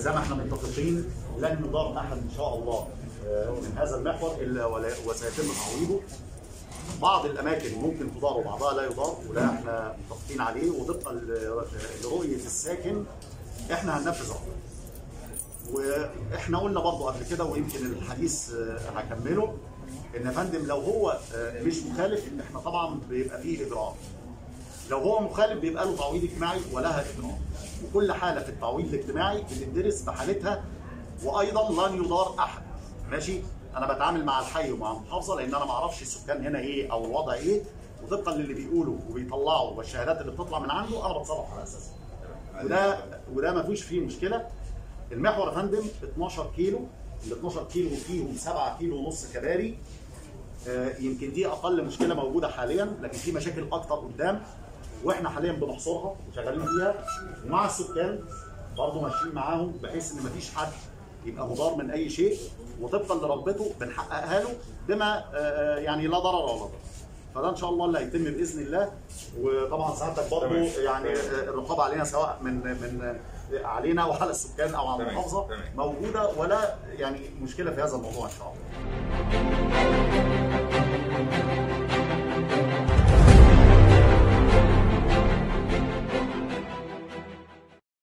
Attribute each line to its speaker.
Speaker 1: زي ما احنا متفقين لن يضار احد ان شاء الله آه، من هذا المحور الا ولا- وسيتم تعويضه بعض الاماكن ممكن تضار وبعضها لا يضار وده احنا متفقين عليه وطبقا ل- لرؤيه الساكن احنا هننفذ رأيه واحنا قلنا برضو قبل كده ويمكن الحديث آه، هكمله ان يا فندم لو هو آه، مش مخالف احنا طبعا بيبقى فيه اجراء لو هو مخالف بيبقى له تعويض اجتماعي ولها اجراء وكل حاله في التعويض الاجتماعي بتدرس بحالتها وايضا لن يضار احد ماشي انا بتعامل مع الحي ومع المحافظه لان انا ما اعرفش السكان هنا ايه او الوضع ايه وطبقا للي بيقولوا وبيطلعوا والشهادات اللي بتطلع من عنده انا بتصرف على اساسها وده وده ما فيش فيه مشكله المحور يا فندم 12 كيلو ال 12 كيلو فيهم 7 كيلو ونص كباري آه، يمكن دي اقل مشكله موجوده حاليا لكن في مشاكل اكتر قدام واحنا حاليا بنحصرها وشغالين فيها ومع السكان برضه ماشيين معاهم بحيث ان مفيش حد يبقى مضار من اي شيء وطبقا لرغبته بنحققها له بما آه، آه، يعني لا ضرر ولا ضرر فده ان شاء الله اللي هيتم باذن الله وطبعا سعادتك برضه
Speaker 2: تمام.
Speaker 1: يعني آه، الرقابه علينا سواء من من آه، علينا وعلى السكان او على
Speaker 2: تمام.
Speaker 1: المحافظه
Speaker 2: تمام.
Speaker 1: موجوده ولا يعني مشكله في هذا الموضوع ان شاء الله